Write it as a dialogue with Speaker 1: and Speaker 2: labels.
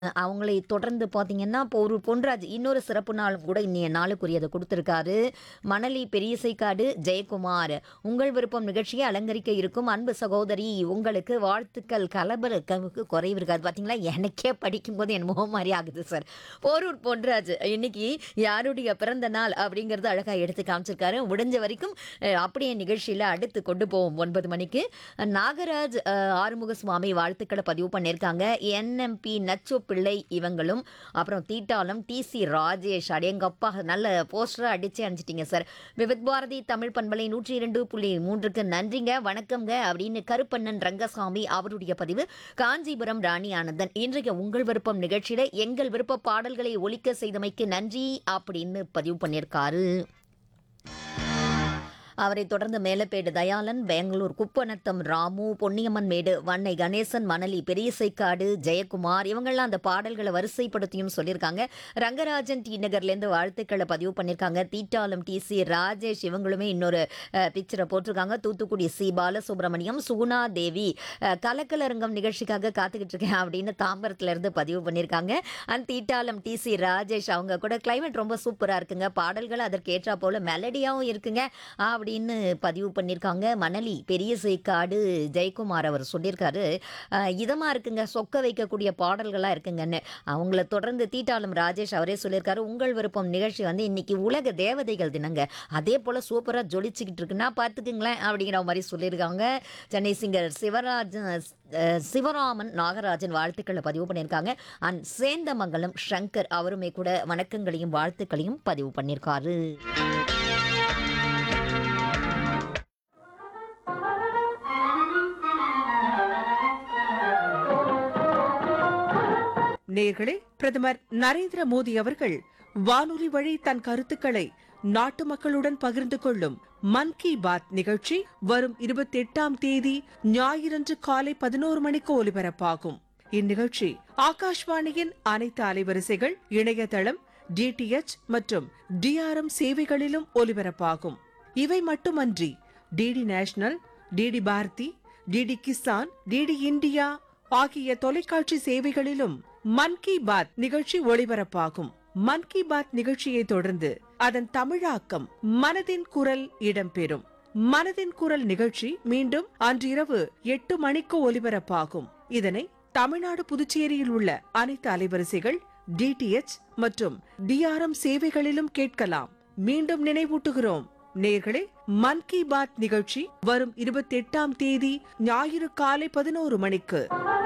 Speaker 1: அவங்களை தொடர்ந்து பார்த்தீங்கன்னா, இப்போ ஒரு பொன்ராஜ் இன்னொரு சிறப்பு நாளும் கூட இன்னைய நாளுக்குரியத குடுத்திருக்காரு. மணலி பெரியசைக்காடு ஜெயக்குமார். உங்கள் விருப்பம் நிகழ்ச்சியை அலங்கரிக்க இருக்கும் அன்பு சகோதரி, உங்களுக்கு வாழ்த்துக்கள். கலபரக்கமுக்கு குறைவு இருக்காது. பார்த்தீங்களா, எனக்கே படிக்கும்போது என்னமோ மாரி ஆகுது சார். போரூர் பொன்ராஜ் இன்னைக்கு யாருடைய பிறந்த நாள் அப்படிங்கிறது அழகா எடுத்து காமிச்சிருக்காரு. முடிஞ்ச வரைக்கும் அ அப்படியே நிகழ்ச்சியில அடுத்து கொண்டு போவோம் 9 மணிக்கு. நாகராஜ் அ ஆறுமுக சுவாமி வாழ்த்துக்கள பதிவு பண்ணியிருக்காங்க. என்எம்பி நச்சு பிள்ளை இவங்களும், அப்புறம் தீட்டாளம் டிசி ராஜேஷ் அடேங்கப்பா! நல்ல போஸ்டரா அடிச்சே அனுப்பிச்சிட்டீங்க சார். விவித் பாரதி தமிழ் பண்பலை 102.3க்கு நன்றிங்க, வணக்கம்ங்க அப்படின்னு கருப்பண்ணன் ரங்கசாமி அவருடைய பதிவு. காஞ்சிபுரம் ராணி ஆனந்தன் இன்றைய உங்கள் விருப்பம் நிகழ்ச்சியில எங்கள் விருப்ப பாடல்களை ஒலிக்க செய்தமைக்கு நன்றி அப்படின்னு பதிவு பண்ணியிருக்காரு. அவரைத் தொடர்ந்து மேலப்பேடு தயாளன், பெங்களூர் குப்பநத்தம் ராமு, பொன்னியம்மன் மேடு, வன்னை கணேசன், மணலி பெரியசைக்காடு ஜெயக்குமார் இவங்கெல்லாம் அந்த பாடல்கள வரிசைப்படுத்தியும் சொல்லியிருக்காங்க. ரங்கராஜன் டி நகர்லேருந்து வாழ்த்துக்கள பதிவு பண்ணியிருக்காங்க. தீட்டாளம் டிசி ராஜேஷ் இவங்களுமே இன்னொரு அ பிக்சர போட்டிருக்காங்க. தூத்துக்குடி சி பாலசுப்ரமணியம், சுகுணா தேவி அ கலக்கலரங்கம் நிகழ்ச்சிக்காக காத்துக்கிட்டு இருக்கேன் அப்படின்னு தாம்பரத்துலேருந்து பதிவு பண்ணியிருக்காங்க. அண்ட் தீட்டாளம் டிசி ராஜேஷ் அவங்க கூட கிளைமேட் ரொம்ப சூப்பரா இருக்குங்க. பாடல்கள் அதற்கு ஏற்றா போல மெலடியாவும் இருக்குங்க அப்படின்னு பதிவு பண்ணியிருக்காங்க. மணலி பெரியசைக்காடு ஜெயக்குமார் அவர் சொல்லியிருக்காரு. அ இதமா இருக்குங்க, சொக்க வைக்கக்கூடிய பாடல்களா இருக்குங்கன்னு. அவங்கள தொடர்ந்து தீட்டாளம் ராஜேஷ் அவரே சொல்லியிருக்காரு. உங்கள் விருப்பம் நிகழ்ச்சி வந்து இன்னைக்கு உலக தேவதைகள் தினங்க. அதே போல சூப்பரா ஜொலிச்சுக்கிட்டு இருக்குன்னா பார்த்துக்குங்களேன் அப்படிங்கிற மாரி சொல்லியிருக்காங்க. சென்னை சிங்கர் சிவராஜன் அ சிவராமன் நாகராஜன் வாழ்த்துக்கள பதிவு பண்ணியிருக்காங்க. அண்ட் சேந்தமங்கலம் சங்கர் அவருமே கூட வணக்கங்களையும் வாழ்த்துக்களையும் பதிவு பண்ணியிருக்காரு.
Speaker 2: நேர்களே பிரதமர் நரேந்திர மோடி அவர்கள் வானொலி வழி தன் கருத்துக்களை நாட்டு மக்களுடன் பகிர்ந்து கொள்ளும் மன் கி பாத் நிகழ்ச்சி வரும் இருபத்தி எட்டாம் தேதி ஞாயிறன்று காலை பதினோரு மணிக்கு ஒலிபரப்பாகும் இந்நிகழ்ச்சி ஆகாஷ்வாணியின் அனைத்து அலைவரிசைகள் இணையதளம் டிடிஎச் மற்றும் டிஆர்எம் சேவைகளிலும் ஒலிபரப்பாகும் இவை மட்டுமன்றி DD national DD Bharati DD Kisan DD India ஆகிய தொலைக்காட்சி சேவைகளிலும் மன் கி பாத் நிகழ்ச்சி ஒளிபரப்பாகும் மன் கி பாத் நிகழ்ச்சியை தொடர்ந்து அதன் தமிழாக்கம் மனதின் குரல் இடம்பெறும் மனதின் குரல் நிகழ்ச்சி மீண்டும் அன்றிரவு எட்டு மணிக்கு ஒலிபரப்பாகும் இதனை தமிழ்நாடு புதுச்சேரியில் உள்ள அனைத்து அலைவரிசைகள் டிடிஎச் மற்றும் டிஆர்எம் சேவைகளிலும் கேட்கலாம் மீண்டும் நினைவூட்டுகிறோம் நேர்களே மன் கி பாத் நிகழ்ச்சி வரும் இருபத்தி எட்டாம் தேதி ஞாயிறு காலை பதினோரு மணிக்கு